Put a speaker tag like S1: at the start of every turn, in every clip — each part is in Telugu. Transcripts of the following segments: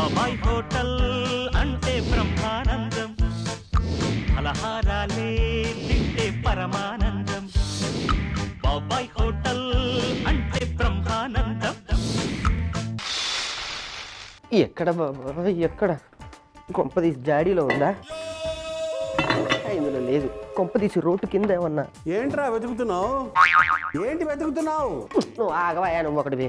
S1: బాబాయ్ హోటల్ అంటే బ్రహ్మానందం ఫలహారాలే తింటే పరమానందం బాబాయ్ హోటల్ అంటే బ్రహ్మానందం
S2: ఎక్కడ బాబా ఎక్కడ కొంపదీసి జాడీలో ఉందా ఇందులో లేదు కొంపదీసి రోడ్డు కింద ఏమన్నా
S3: ఏంట్రా వెతుకుతున్నావు ఏంటి వెతుకుతున్నావు
S2: నువ్వు ఆగవా నువ్వు ఒకటివి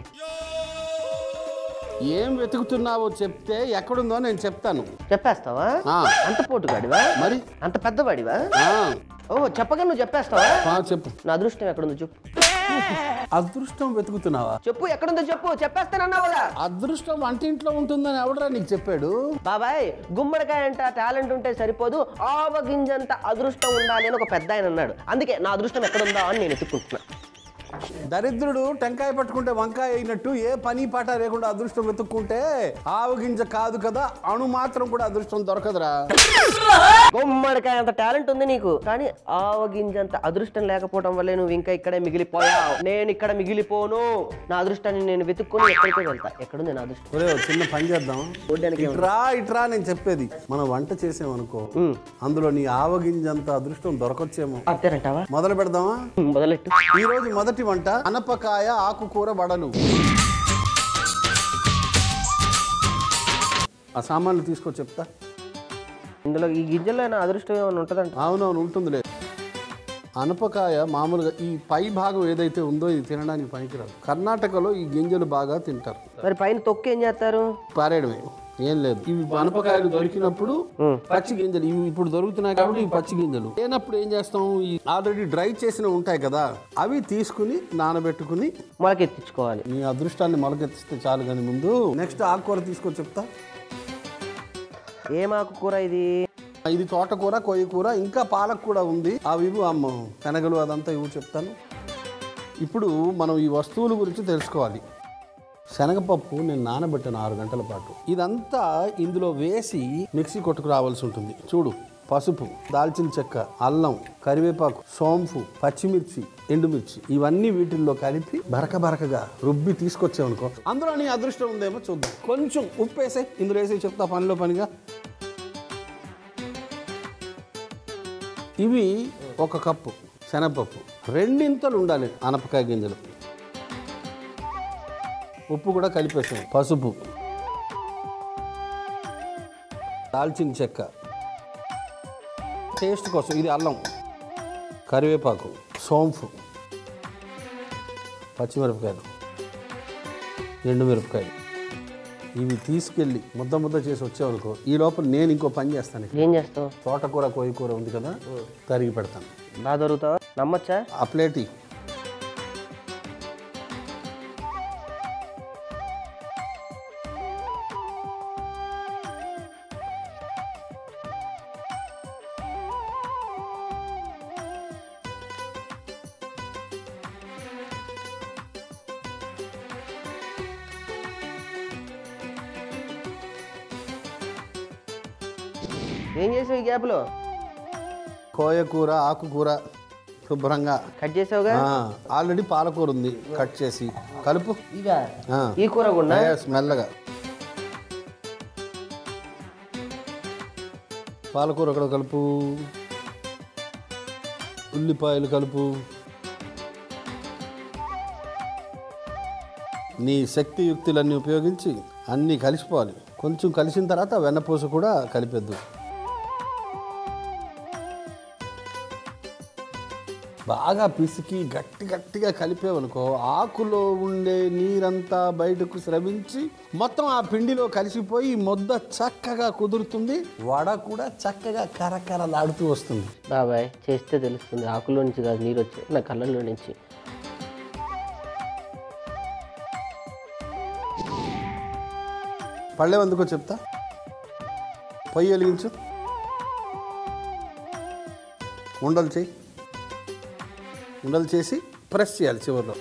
S3: ఏం వెతుకుతున్నావో చెప్తే ఎక్కడుందో నేను చెప్తాను
S2: చెప్పేస్తావా
S3: ఆ.
S2: అంత పోటుగాడివా
S3: మరి
S2: అంత పెద్దవాడివా
S3: ఆ,
S2: ఓ చెప్పగా నువ్వు చెప్పేస్తావా
S3: ఆ, చెప్పు
S2: నా అదృష్టం ఎక్కడుందో చెప్పు
S3: అదృష్టం వెతుకుతున్నావా
S2: చెప్పు ఎక్కడుందో చెప్పు చెప్పేస్తానన్నావు కదా
S3: అదృష్టం వంటింట్లో ఉంటుందని ఎవడరా నీకు చెప్పాడు
S2: బాబాయ్ గుమ్మడికాయ అంట టాలెంట్ ఉంటే సరిపోదు ఆవగింజంత అదృష్టం ఉండాలి అని ఒక పెద్ద ఆయన అన్నాడు అందుకే నా అదృష్టం ఎక్కడుందా అని నేను ఎత్తుకుంటున్నా
S3: దరిద్రుడు టెంకాయ పట్టుకుంటే వంకాయ అయినట్టు ఏ పని పాట లేకుండా అదృష్టం వెతుక్కుంటే ఆవు గింజ కాదు కదా అణు మాత్రం కూడా అదృష్టం దొరకదురా
S2: గుమ్మడికాయ అంత టాలెంట్ ఉంది నీకు కానీ ఆవగింజంత అదృష్టం లేకపోవడం వల్లే నువ్వు ఇంకా ఇక్కడే మిగిలిపోయావు నేను ఇక్కడ మిగిలిపోను నా అదృష్టాన్ని నేను వెతుక్కొని ఎక్కడికో వెళ్తా ఎక్కడుంది నా అదృష్టం
S3: ఒరే ఓ చిన్న పని చేద్దాం
S2: చూడ్డానికి ఏముంది?
S3: ఇట్రా ఇట్రా నేను చెప్పేది మనం వంట చేసామనుకో
S2: ఉమ్.
S3: అందులో నీ ఆవగింజంత అదృష్టం దొరకొచ్చేమో
S2: అంతేనంటావా
S3: మొదలు పెడదామా
S2: మొదలెట్టు
S3: ఈ రోజు మొదటి వంట అనపకాయ ఆకుకూర వడలు ఆ సామాన్లు తీసుకో చెప్తా
S2: ఇందులో ఈ గింజల్లో అయినా అదృష్టం ఏమైనా ఉంటుందంట
S3: అవునవును ఉంటుందిలే అనపకాయ మామూలుగా ఈ పై భాగం ఏదైతే ఉందో ఇది తినడానికి పనికిరాదు కర్ణాటకలో ఈ గింజలు బాగా తింటారు
S2: మరి పైన తొక్కు ఏం చేస్తారు
S3: పారేయడమే ఏం లేదు ఇవి అనపకాయలు దొరికినప్పుడు పచ్చి గింజలు ఇవి ఇప్పుడు దొరుకుతున్నాయి కాబట్టి ఇవి పచ్చి గింజలు లేనప్పుడు ఏం చేస్తాం ఈ ఆల్రెడీ డ్రై చేసిన ఉంటాయి కదా అవి తీసుకుని నానబెట్టుకుని
S2: మొలకెత్తించుకోవాలి
S3: నీ అదృష్టాన్ని మొలకెత్తిస్తే చాలు కానీ ముందు నెక్స్ట్ ఆకుకూర తీసుకో చెప్తా
S2: ఏం ఆకుకూర ఇది
S3: ఇది తోటకూర కొయ్య కూర ఇంకా పాలక కూడా ఉంది అవి ఇవి అమ్మ శనగలు అదంతా ఇవి చెప్తాను ఇప్పుడు మనం ఈ వస్తువుల గురించి తెలుసుకోవాలి శనగపప్పు నేను నానబెట్టాను ఆరు గంటల పాటు ఇదంతా ఇందులో వేసి మిక్సీ కొట్టుకు రావాల్సి ఉంటుంది చూడు పసుపు దాల్చిన చెక్క అల్లం కరివేపాకు సోంపు పచ్చిమిర్చి ఎండుమిర్చి ఇవన్నీ వీటిల్లో కలిపి బరక బరకగా రుబ్బి తీసుకొచ్చామనుకో అందులో నీ అదృష్టం ఉందేమో చూద్దాం కొంచెం ఉప్పు వేసే ఇందులో వేసి చెప్తా పనిలో పనిగా ఇవి ఒక కప్పు శనగపప్పు రెండింతలు ఉండాలి అనపకాయ గింజలు ఉప్పు కూడా కలిపేసాం పసుపు దాల్చిన చెక్క టేస్ట్ కోసం ఇది అల్లం కరివేపాకు సోంపు పచ్చిమిరపకాయలు ఎండుమిరపకాయలు ఇవి తీసుకెళ్ళి ముద్ద ముద్ద చేసి వచ్చావనుకో ఈ లోపల నేను ఇంకో పని చేస్తాను
S2: ఏం చేస్తావు
S3: తోటకూర కోయి కూర ఉంది కదా తరిగి పెడతాను
S2: బాగా దొరుకుతావా నమ్మొచ్చా
S3: ఆ ప్లేట్ ఇ.
S2: ఏం చేసావు ఈ గ్యాప్లో
S3: కోయ కూర ఆకుకూర శుభ్రంగా
S2: కట్ చేసావుగా
S3: ఆ, ఆల్రెడీ పాలకూర ఉంది కట్ చేసి కలుపు
S2: ఇవా
S3: ఆ.
S2: ఈ కూర కూడా
S3: Yes, మెల్లగా పాలకూర ఒకటి కలుపు ఉల్లిపాయలు కలుపు నీ శక్తి యుక్తులన్నీ ఉపయోగించి అన్నీ కలిసిపోవాలి కొంచెం కలిసిన తర్వాత వెన్నపూస కూడా కలిపేద్దు బాగా పిసికి గట్టి గట్టిగా కలిపేవనుకో ఆకులో ఉండే నీరంతా బయటకు స్రవించి మొత్తం ఆ పిండిలో కలిసిపోయి ముద్ద చక్కగా కుదురుతుంది వడ కూడా చక్కగా కరకరలాడుతూ వస్తుంది
S2: బాబాయ్ చేస్తే తెలుస్తుంది ఆకులో నుంచి కాదు నీరు వచ్చి నా కళ్ళల్లో నుంచి
S3: పళ్ళేవందుకో చెప్తా పొయ్యి వెలిగించు ఉండలు చేయి ఉండలు చేసి ప్రెస్ చేయాలి చివరిలో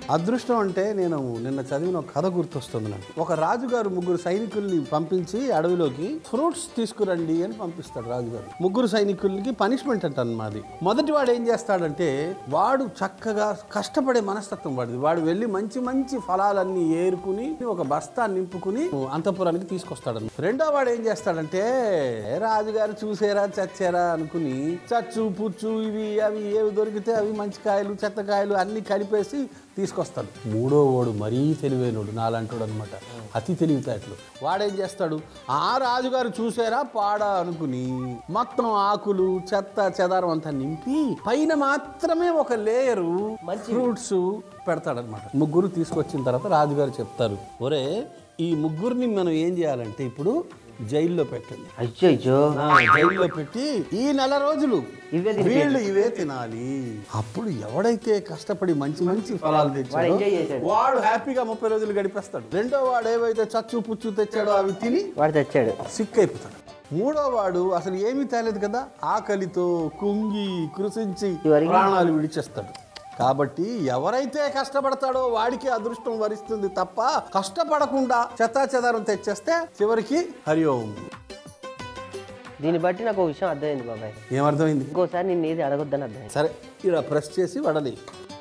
S3: అదృష్టం అంటే నేను నిన్న చదివిన ఒక కథ గుర్తొస్తుంది నాకు ఒక రాజుగారు ముగ్గురు సైనికుల్ని పంపించి అడవిలోకి ఫ్రూట్స్ తీసుకురండి అని పంపిస్తాడు రాజుగారు ముగ్గురు సైనికులకి పనిష్మెంట్ అంట మాది మొదటి వాడు ఏం చేస్తాడంటే వాడు చక్కగా కష్టపడే మనస్తత్వం వాడిది వాడు వెళ్ళి మంచి మంచి ఫలాలన్నీ ఏరుకుని ఒక బస్తా నింపుకుని అంతపురానికి తీసుకొస్తాడు రెండో వాడు ఏం చేస్తాడంటే "ఏ రాజుగారు చూసేరా చచ్చారా అనుకుని చచ్చు పుచ్చు ఇవి అవి ఏవి దొరికితే అవి మంచి కాయలు చెత్త కాయలు అన్ని కలిపేసి తీసుకొస్తాడు మూడో వాడు మరీ తెలివైనడు నాలంటాడు అనమాట అతి తెలివితేటలు వాడేం చేస్తాడు ఆ రాజుగారు చూసారా పాడా అనుకుని మొత్తం ఆకులు చెత్త చెదారం అంతా నింపి పైన మాత్రమే ఒక లేయరు ఫ్రూట్స్ పెడతాడనమాట ముగ్గురు తీసుకొచ్చిన తర్వాత రాజుగారు చెప్తారు ఒరే ఈ ముగ్గురిని మనం ఏం చేయాలంటే ఇప్పుడు జైల్లో పెట్టండి
S2: అయ్యో అయ్యో
S3: ఆ, జైల్లో పెట్టి ఈ నెల రోజులు
S2: ఇవే
S3: వీళ్ళు ఇవే తినాలి అప్పుడు ఎవడైతే కష్టపడి మంచి మంచి ఫలాలు
S2: వాడు
S3: తెచ్చాడో
S2: ఎంజాయ్ చేశాడు
S3: వాడు హ్యాపీగా ముప్పై రోజులు గడిపేస్తాడు రెండో వాడు ఏవైతే చచ్చు పుచ్చు తెచ్చాడో అవి తిని
S2: వాడు తెచ్చాడు
S3: సిక్ అయిపోతాడు మూడో వాడు అసలు ఏమీ తేలేదు కదా ఆకలితో కుంగి కృషించి
S2: చివరికి-
S3: ప్రాణాలు విడిచేస్తాడు కాబట్టి ఎవరైతే కష్టపడతాడో వాడికి అదృష్టం వరిస్తుంది తప్ప కష్టపడకుండా చెత్తా చెదారం తెచ్చేస్తే చివరికి హరి ఓం
S2: దీన్ని బట్టి నాకు ఒక విషయం అర్థమైంది బాబాయ్
S3: ఏమర్థమైంది
S2: ఇంకోసారి నిన్ను ఏది అడగొద్దని అర్థమైంది
S3: సరే ఇలా ప్రెస్ చేసి వడలి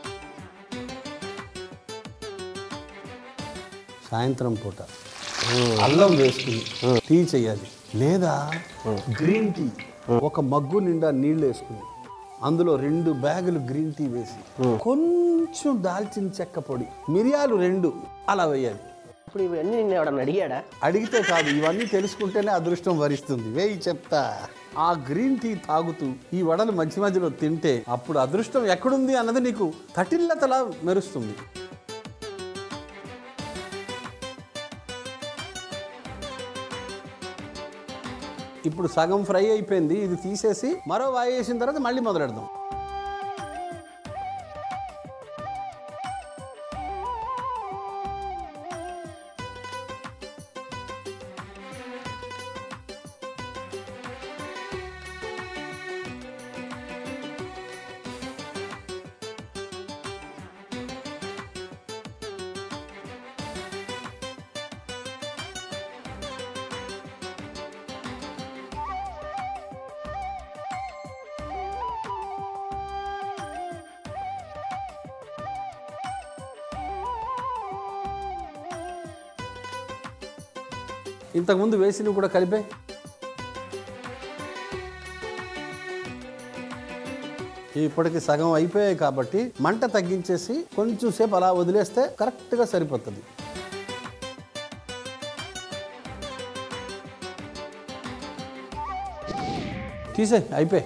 S3: సాయంత్రం పూట అల్లం వేసుకుని టీ చేయాలి లేదా గ్రీన్ టీ ఒక మగ్గు నిండా నీళ్ళు వేసుకుని అందులో రెండు బ్యాగులు గ్రీన్ టీ వేసి కొంచెం దాల్చిన చెక్క పొడి మిరియాలు రెండు అలా వేయాలి
S2: ఇప్పుడు ఇవన్నీ నిన్ను ఎవడన్నా అడిగాడా
S3: అడిగితే కాదు ఇవన్నీ తెలుసుకుంటేనే అదృష్టం వరిస్తుంది వేయి చెప్తా ఆ గ్రీన్ టీ తాగుతూ ఈ వడలు మధ్య మధ్యలో తింటే అప్పుడు అదృష్టం ఎక్కడుంది అన్నది నీకు తటిల్లతలా మెరుస్తుంది ఇప్పుడు సగం ఫ్రై అయిపోయింది ఇది తీసేసి మరో వాయి వేసిన తర్వాత మళ్ళీ మొదలెడదాం ఇంతకుముందు వేసినవి కూడా కలిపే ఇప్పటికి సగం అయిపోయాయి కాబట్టి మంట తగ్గించేసి కొంచెం సేపు అలా వదిలేస్తే కరెక్ట్గా సరిపోతుంది తీసే అయిపోయి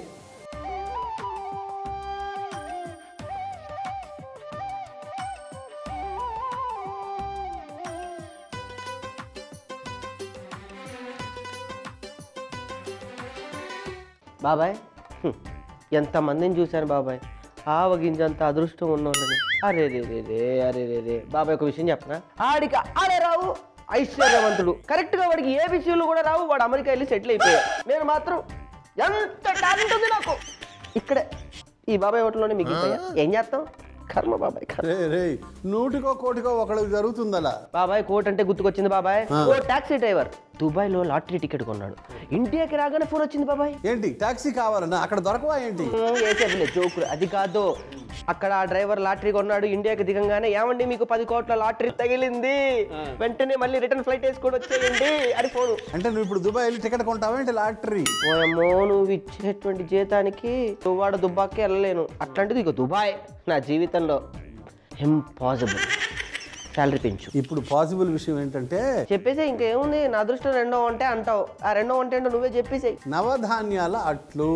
S2: బాబాయ్ హ్మ్. ఎంతమందిని చూశాను బాబాయ్ ఆవగింజంత అదృష్టం ఉన్నోళ్ళని అరే రే రే రే అరే రే రే బాబాయ్ ఒక విషయం చెప్పనా ఆడికి అరే రావు ఐశ్వర్యవంతుడు కరెక్ట్ గా వాడికి ఏ విషయంలో కూడా రావు వాడు అమెరికా వెళ్ళి సెటిల్ అయిపోయాడు నేను మాత్రం ఎంత టాలెంట్ ఉంది నాకు ఇక్కడే ఈ బాబాయ్ హోటల్లోనే మిగిలిపోయా ఏం చేస్తాం కర్మ బాబాయ్ కర్మ
S3: రే రే నూటికో కోటికో ఒకళ్ళకి జరుగుతుంది అలా
S2: బాబాయ్ కోట్ అంటే గుర్తుకొచ్చింది బాబాయ్ ఓ టాక్సీ డ్రైవర్ దుబాయ్ లో లాటరీ టికెట్ కొన్నాడు ఇండియాకి రాగానే ఫోన్ వచ్చింది బాబాయ్
S3: ఏంటి టాక్సీ కావాలన్నా అక్కడ దొరకవా ఏంటి
S2: వేసేపిల్లే జోకులు అది కాదు అక్కడ ఆ డ్రైవర్ లాటరీ కొన్నాడు ఇండియాకి దిగంగానే ఏమండి మీకు పది కోట్ల లాటరీ తగిలింది వెంటనే మళ్ళీ రిటర్న్ ఫ్లైట్ వేసుకొని వచ్చేయండి అని ఫోను
S3: అంటే నువ్వు ఇప్పుడు దుబాయ్ వెళ్ళి టికెట్ కొంటావా ఏంటి లాటరీ
S2: ఓయమ్మో నువ్వు ఇచ్చేటువంటి జీతానికి దువ్వాడ దుబ్బాకి వెళ్ళలేను అట్లాంటిది ఇక దుబాయ్ నా జీవితంలో ఇంపాసిబుల్ శాలరీ పెంచు
S3: ఇప్పుడు పాసిబుల్ విషయం ఏంటంటే
S2: చెప్పేసి ఇంకేముంది నా అదృష్టం రెండో అంటే అంటావు ఆ రెండో అంటే ఏంటో నువ్వే చెప్పేసేయి
S3: నవధాన్యాల అట్లు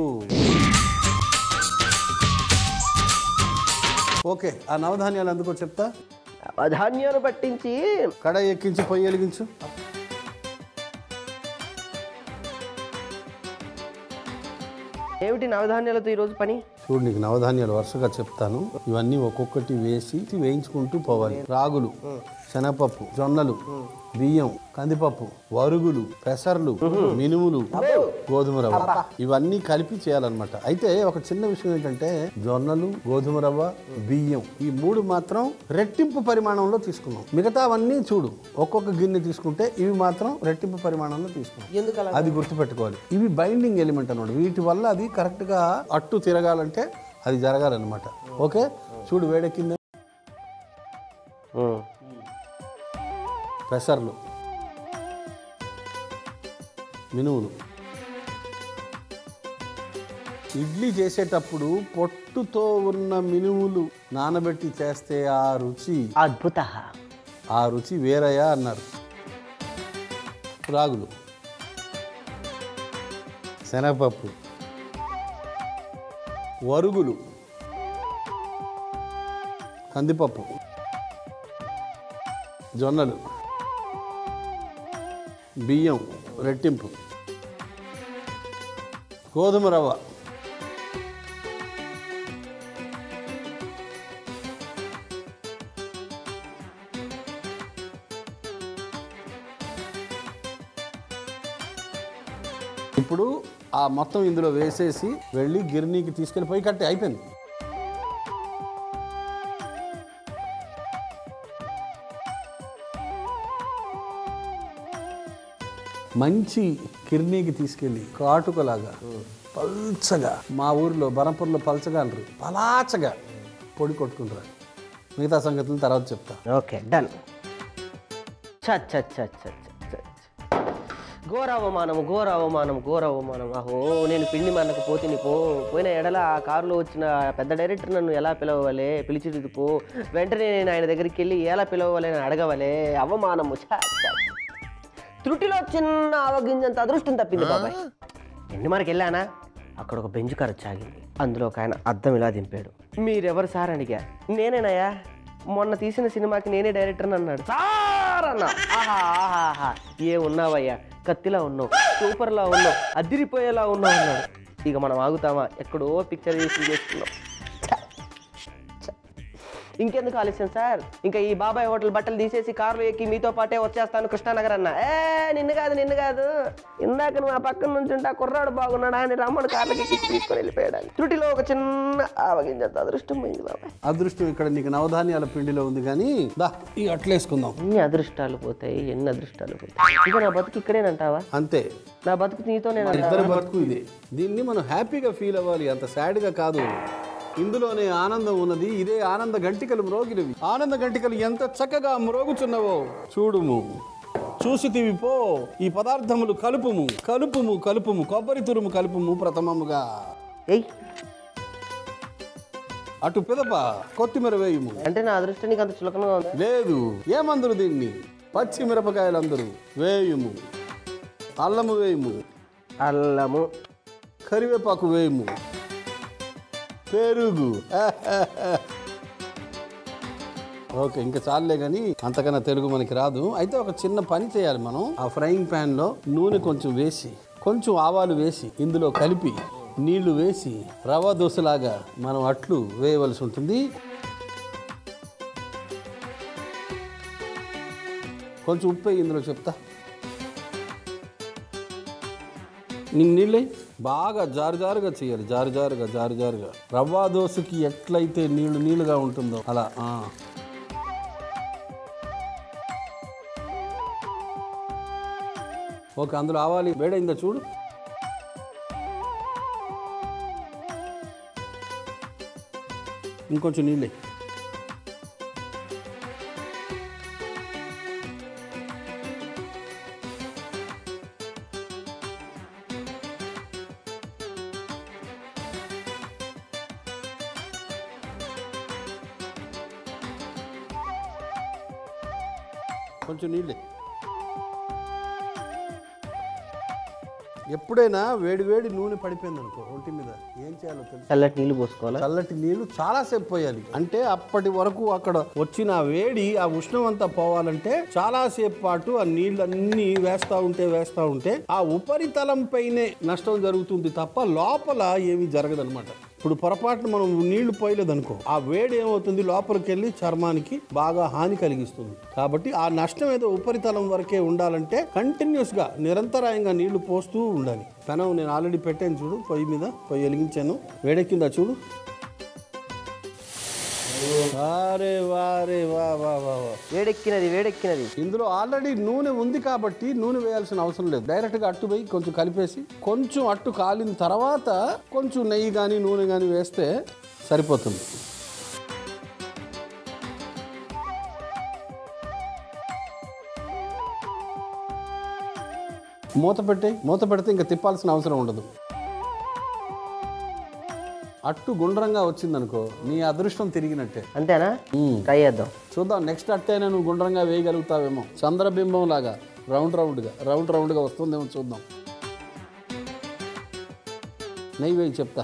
S3: ఓకే ఆ నవధాన్యాలు ఎందుకో చెప్తా
S2: ధాన్యాలు పట్టించి
S3: కడాయి ఎక్కించి పొయ్యి వెలిగించు
S2: ఏమిటి నవధాన్యాలతో ఈరోజు పని
S3: చూడు నీకు నవధాన్యాలు వరుసగా చెప్తాను ఇవన్నీ ఒక్కొక్కటి వేసి వేయించుకుంటూ పోవాలి రాగులు శనగపప్పు జొన్నలు బియ్యం కందిపప్పు వరుగులు పెసర్లు మినుములు గోధుమ రవ్వ ఇవన్నీ కలిపి చేయాలన్నమాట అయితే ఒక చిన్న విషయం ఏంటంటే జొన్నలు గోధుమ రవ్వ బియ్యం ఈ మూడు మాత్రం రెట్టింపు పరిమాణంలో తీసుకున్నాం మిగతావన్నీ చూడు ఒక్కొక్క గిన్నె తీసుకుంటే ఇవి మాత్రం రెట్టింపు పరిమాణంలో తీసుకున్నాం
S2: ఎందుకు అలా
S3: అది గుర్తుపెట్టుకోవాలి ఇవి బైండింగ్ ఎలిమెంట్ అన్నమాట వీటి వల్ల అది కరెక్ట్గా అట్టు తిరగాలంటే అది జరగాలన్నమాట ఓకే చూడు వేడెక్కింది
S2: ఉమ్.
S3: పెసర్లు మినువులు ఇడ్లీ చేసేటప్పుడు పొట్టుతో ఉన్న మినువులు నానబెట్టి చేస్తే ఆ రుచి
S2: అద్భుత
S3: ఆ రుచి వేరయా అన్నారు రాగులు శనగపప్పు వరుగులు కందిపప్పు జొన్నలు బియ్యం రెట్టింపు గోధుమ రవ్వ ఇప్పుడు ఆ మొత్తం ఇందులో వేసేసి వెళ్ళి గిర్నీకి తీసుకెళ్ళి పోయి కట్టి అయిపోయింది మంచి కిర్నీకి తీసుకెళ్ళి కాటుకలాగా పల్చగా మా ఊర్లో బరంపూర్లో పల్చగా అంటారు పలాచగా పొడి కొట్టుకుంటారు మిగతా సంగతులు తర్వాత చెప్తా
S2: ఓకే డన్ చచ్చ చచ్చ ఘోర అవమానము ఘోర అవమానం ఘోర అవమానం అహో నేను పిండి మన్నకు పోతిని పో పోయిన ఎడల ఆ కారులో వచ్చిన పెద్ద డైరెక్టర్ నన్ను ఎలా పిలవలే పిలిచిది పో వెంటనే నేను ఆయన దగ్గరికి వెళ్ళి ఎలా పిలవలే అని అడగవలే అవమానము ఛ, ఛ. త్రుటిలో చిన్న అవగింజంత అదృష్టం తప్పింది బాబాయ్ ఎన్ని మనకి వెళ్ళానా అక్కడ ఒక బెంచ్ కార్ వచ్చి ఆగింది అందులో ఒక ఆయన అద్దం ఇలా దింపాడు మీరెవరు సార్ అని అడిగా నేనేనయ్యా మొన్న తీసిన సినిమాకి నేనే డైరెక్టర్ అన్నాడు సార్ అన్న ఆహా ఆహా ఆహా ఏ ఉన్నావయ్యా కత్తిలా ఉన్నావు సూపర్లా ఉన్నావు అదిరిపోయేలా ఉన్నావు అన్నాడు ఇక మనం ఆగుతామా ఎక్కడో పిక్చర్ వేసి చేసుకున్నాం ఇంకెందుకు ఆలస్యం సార్ ఇంకా ఈ బాబాయ్ హోటల్ బట్టలు తీసేసి కారులో ఎక్కి మీతో పాటే వచ్చేస్తాను కృష్ణానగర్ అన్న ఏ నిన్ను కాదు నిన్ను కాదు ఇందాక నువ్వు ఆ పక్కన నుంచి ఉంటే ఆ కుర్రాడు బాగున్నాడా అని రమ్మడు కార్లకి ఎక్కి తీసుకొని వెళ్ళిపోయాడు త్రుటిలో ఒక చిన్న ఆవగింజంత అదృష్టం పోయింది బాబాయ్
S3: అదృష్టం ఇక్కడ నీకు నవధాన్యాల పిండిలో ఉంది కానీ దా ఈ అట్లేసుకుందాం
S2: ఎన్ని అదృష్టాలు పోతాయి ఎన్ని అదృష్టాలు పోతాయి ఇంకా నా బతుకు ఇక్కడేనంటావా
S3: అంతే
S2: నా బతుకు నీతో నేను
S3: ఇద్దరు బతుకు ఇదే దీన్ని మనం హ్యాపీగా ఫీల్ అవ్వాలి అంత సాడ్గా కాదు ఇందులోనే ఆనందం ఉన్నది ఇదే ఆనంద గంటికలు మ్రోగినవి ఆనంద గంటికలు ఎంత చక్కగా మ్రోగుచున్నవో చూడుము చూసితివి పో ఈ పదార్థములు కలుపుము కలుపుము కలుపుము కొబ్బరి తురుము కలుపుము ప్రథమముగా
S2: ఎయ్
S3: అటు పిదప కొత్తిమీర వేయుము
S2: అంటే నా అదృష్టం నీకు అంత చులకనగా ఉంది
S3: లేదు ఏమందరు దీన్ని పచ్చి మిరపకాయలందరూ వేయుము అల్లము వేయుము
S2: అల్లము
S3: కరివేపాకు వేయము పెరుగు ఓకే ఇంకా చాలులే కానీ అంతకన్నా తెలుగు మనకి రాదు అయితే ఒక చిన్న పని చేయాలి మనం ఆ ఫ్రైయింగ్ ప్యాన్లో నూనె కొంచెం వేసి కొంచెం ఆవాలు వేసి ఇందులో కలిపి నీళ్లు వేసి రవ దోశలాగా మనం అట్లు వేయవలసి ఉంటుంది కొంచెం ఉప్పు వేయి ఇందులో చెప్తా నీకు నీళ్ళే బాగా జారు జారుగా చేయాలి జారు జారుగా జారు జారుగా రవ్వ దోశకి ఎట్లయితే నీళ్లు నీళ్ళుగా ఉంటుందో అలా ఆ. ఓకే అందులో ఆవాలి వేడైందా చూడు ఇంకొంచెం నీళ్ళే కొంచెం నీళ్ళే ఎప్పుడైనా వేడి వేడి నూనె పడిపోయింది అనుకో ఒంటి మీద ఏం చేయాలో తెలుసు
S2: చల్లటి నీళ్ళు పోసుకోవాలా
S3: చల్లటి నీళ్లు చాలాసేపు పోయాలి అంటే అప్పటి వరకు అక్కడ వచ్చిన ఆ వేడి ఆ ఉష్ణం అంతా పోవాలంటే చాలాసేపు పాటు ఆ నీళ్ళన్నీ వేస్తా ఉంటే వేస్తా ఉంటే ఆ ఉపరితలం పైనే నష్టం జరుగుతుంది తప్ప లోపల ఏమీ జరగదనమాట ఇప్పుడు పొరపాటున మనం నీళ్లు పోయలేదు అనుకో ఆ వేడి ఏమవుతుంది లోపలికి వెళ్ళి చర్మానికి బాగా హాని కలిగిస్తుంది కాబట్టి ఆ నష్టం ఏదో ఉపరితలం వరకే ఉండాలంటే కంటిన్యూస్ గా నిరంతరాయంగా నీళ్లు పోస్తూ ఉండాలి పెనం నేను ఆల్రెడీ పెట్టాను చూడు పొయ్యి మీద పొయ్యి వెలిగించాను వేడెక్కిందా చూడు వారే వారే వా వా వా వా
S2: వేడెక్కినది వేడెక్కినది
S3: ఇందులో ఆల్రెడీ నూనె ఉంది కాబట్టి నూనె వేయాల్సిన అవసరం లేదు డైరెక్ట్గా అట్టు పోయి కొంచెం కలిపేసి కొంచెం అట్టు కాలిన తర్వాత కొంచెం నెయ్యి కానీ నూనె కానీ వేస్తే సరిపోతుంది మూత పెట్టి మూత పెడితే ఇంకా తిప్పాల్సిన అవసరం ఉండదు అట్టు గుండ్రంగా వచ్చిందనుకో నీ అదృష్టం తిరిగినట్టే
S2: అంతేనా ట్రై చేద్దాం
S3: చూద్దాం నెక్స్ట్ అట్టైనా నువ్వు గుండ్రంగా వేయగలుగుతావేమో చంద్రబింబం లాగా రౌండ్ రౌండ్గా రౌండ్ రౌండ్గా వస్తుందేమో చూద్దాం నెయ్యి వేయి చెప్తా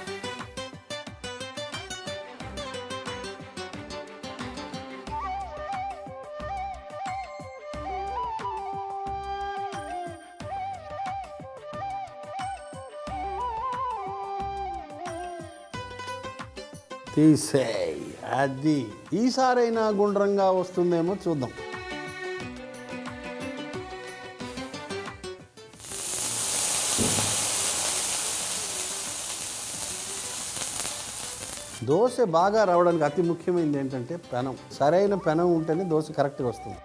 S3: తీసేయ్ అది ఈసారైనా గుండ్రంగా వస్తుందేమో చూద్దాం దోశ బాగా రావడానికి అతి ముఖ్యమైనది ఏంటంటే పెనం సరైన పెనం ఉంటేనే దోశ కరెక్ట్గా వస్తుంది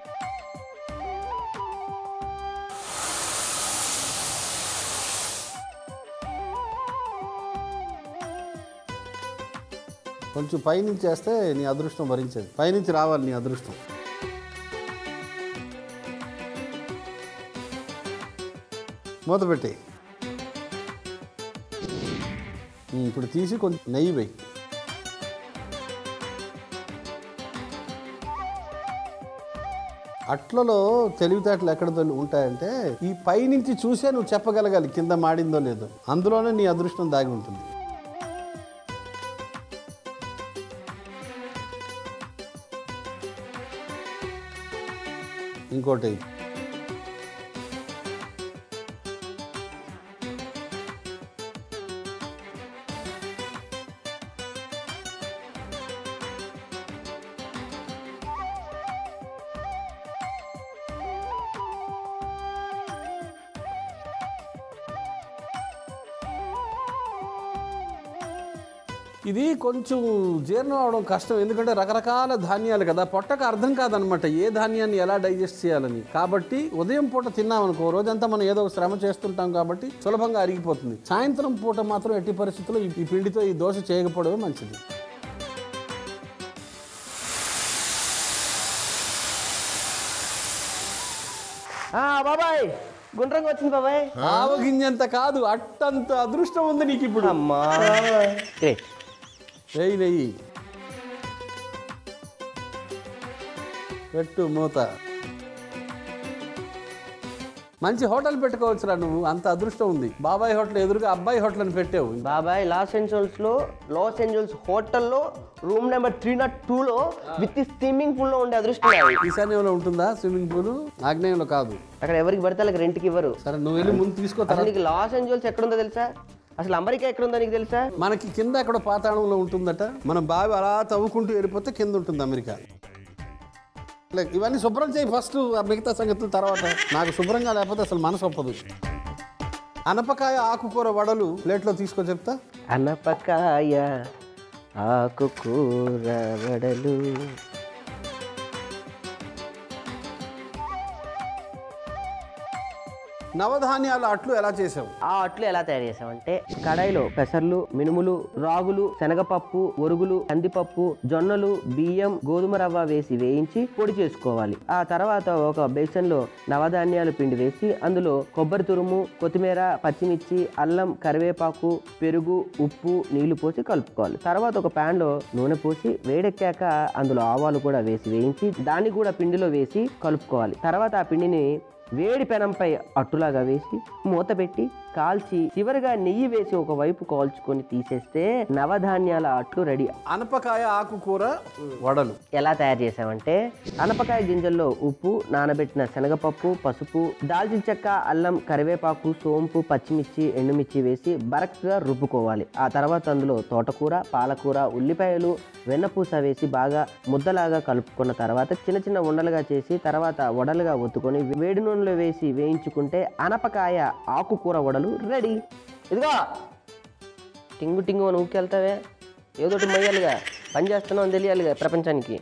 S3: కొంచెం పైనుంచి వేస్తే నీ అదృష్టం భరించేది పైనుంచి రావాలి నీ అదృష్టం మూత పెట్టి ఉమ్, ఇప్పుడు తీసి కొంచెం నెయ్యి వేయి అట్లలో తెలివితేటలు ఎక్కడ దొరి- ఉంటాయంటే ఈ పైనుంచి చూసే నువ్వు చెప్పగలగాలి కింద మాడిందో లేదో అందులోనే నీ అదృష్టం దాగి ఉంటుంది ఇంకోటి ఇది కొంచెం జీర్ణం అవడం కష్టం ఎందుకంటే రకరకాల ధాన్యాలు కదా పొట్టకు అర్థం కాదనమాట ఏ ధాన్యాన్ని ఎలా డైజెస్ట్ చేయాలని కాబట్టి ఉదయం పూట తిన్నామనుకో రోజంతా మనం ఏదో ఒక శ్రమ చేస్తుంటాం కాబట్టి సులభంగా అరిగిపోతుంది సాయంత్రం పూట మాత్రం ఎట్టి పరిస్థితుల్లో ఈ- ఈ పిండితో ఈ దోశ చేయకపోవడమే మంచిది
S2: ఆ, బాబాయ్ గుండ్రంగా వచ్చింది బాబాయ్
S3: ఆవగింజంత కాదు అట్టంత అదృష్టం ఉంది నీకు ఇప్పుడు
S2: అమ్మా గ్రేట్
S3: నెయ్యి నెయ్యి పెట్టు మూత మంచి హోటల్ పెట్టుకోవచ్చురా నువ్వు అంత అదృష్టం ఉంది బాబాయ్ హోటల్ ఎదురుగా అబ్బాయి హోటల్ అని పెట్టావు
S2: బాబాయ్ లాస్ ఏంజల్స్ లో లాస్ ఏంజల్స్ హోటల్లో room number three not two లో విత్ స్విమ్మింగ్ పూల్ లో ఉండే అదృష్టం అది.
S3: ఈశాన్యంలో ఉంటుందా స్విమ్మింగ్ పూల్ ఆగ్నేయంలో కాదు
S2: అక్కడ ఎవరికి పడితే వాళ్ళకి రెంట్కి ఇవ్వరు
S3: సరే నువ్వు వెళ్ళి ముందు తీసుకో
S2: అసలు
S3: తర్వాత
S2: నీకు లాస్ ఏంజల్స్ ఎక్కడుందో తెలుసా అసలు అమెరికా ఎక్కడుందో నీకు తెలుసా
S3: మనకి కింద ఎక్కడ పాతాళంలో ఉంటుందట మన బావి అలా తవ్వుకుంటూ వెళ్ళిపోతే కింద ఉంటుంది అమెరికా లైక్ ఇవన్నీ శుభ్రం చేయి ఫస్ట్ ఆ మిగతా సంగతుల తర్వాత నాకు శుభ్రంగా లేకపోతే అసలు మనసు ఒప్పదు అనపకాయ ఆకుకూర వడలు ప్లేట్లో తీసుకో చెప్తా
S2: అనపకాయ ఆకుకూర వడలు
S3: నవధాన్యాల అట్లు ఎలా చేసావు
S2: ఆ అట్లు ఎలా తయారు చేసామంటే కడాయిలో పెసర్లు మినుములు రాగులు శనగపప్పు ఒరుగులు కందిపప్పు జొన్నలు బియ్యం గోధుమ రవ్వ వేసి వేయించి పొడి చేసుకోవాలి ఆ తర్వాత ఒక బేసన్లో నవధాన్యాలు పిండి వేసి అందులో కొబ్బరి తురుము కొత్తిమీర పచ్చిమిర్చి అల్లం కరివేపాకు పెరుగు ఉప్పు నీళ్లు పోసి కలుపుకోవాలి తర్వాత ఒక pan లో నూనె పోసి వేడెక్కాక అందులో ఆవాలు కూడా వేసి వేయించి దాన్ని కూడా పిండిలో వేసి కలుపుకోవాలి తర్వాత ఆ పిండిని వేడి పెనంపై అట్టులాగా వేసి మూత పెట్టి కాల్చి చివరిగా నెయ్యి వేసి ఒక వైపు కాల్చుకొని తీసేస్తే నవధాన్యాల అట్లు రెడీ
S3: అనపకాయ ఆకుకూర వడలు
S2: ఎలా తయారు చేసామంటే అనపకాయ గింజల్లో ఉప్పు నానబెట్టిన శనగపప్పు పసుపు దాల్చిన చెక్క అల్లం కరివేపాకు సోంపు పచ్చిమిర్చి ఎండుమిర్చి వేసి బరక్గా రుబ్బుకోవాలి ఆ తర్వాత అందులో తోటకూర పాలకూర ఉల్లిపాయలు వెన్నపూస వేసి బాగా ముద్దలాగా కలుపుకున్న తర్వాత చిన్న చిన్న ఉండలుగా చేసి తర్వాత వడలుగా ఒత్తుకొని వేడి నూనెలో వేసి వేయించుకుంటే అనపకాయ ఆకుకూర వడలు రెడీ ఇదిగో టింగు టింగు అని ఊకెళ్తావే ఏదోటి మొయ్యాలిగా పని చేస్తున్నావు అని తెలియాలిగా ప్రపంచానికి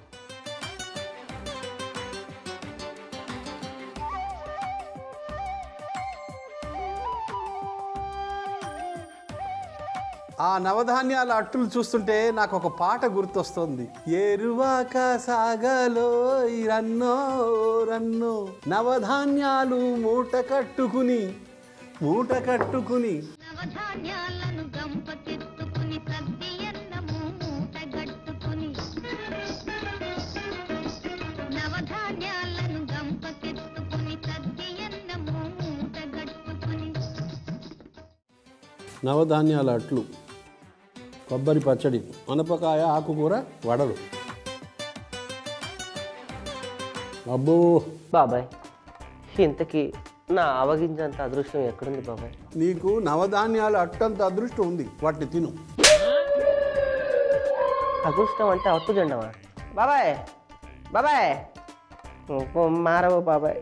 S3: ఆ నవధాన్యాల అట్టులు చూస్తుంటే నాకు ఒక పాట గుర్తొస్తుంది ఏరువాక సాగలో రన్నో రన్నో నవధాన్యాలు మూట కట్టుకుని మూట కట్టుకుని
S4: నవధాన్యాలను గంపకెత్తుకుని సద్ది అన్నము మూటగట్టుకుని నవధాన్యాలను గంపకెత్తుకుని సద్ది అన్నము మూటగట్టుకుని
S3: నవధాన్యాల అట్లు కొబ్బరి పచ్చడి అనపకాయ ఆకుకూర వడలు అబ్బో
S2: బాబాయ్ ఇంతకీ నా ఆవగింజంత అదృష్టం ఎక్కడుంది బాబాయ్
S3: నీకు నవధాన్యాల అట్టంత అదృష్టం ఉంది వాటిని తిను
S2: అదృష్టం అంటే అత్తు జెండమా బాబాయ్ బాబాయ్ ఓ మారవు బాబాయ్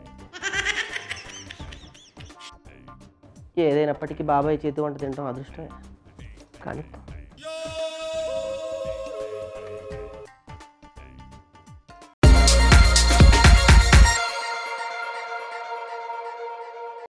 S2: ఏదైనప్పటికీ బాబాయ్ చేతి వంట తినడం అదృష్టమే కానీ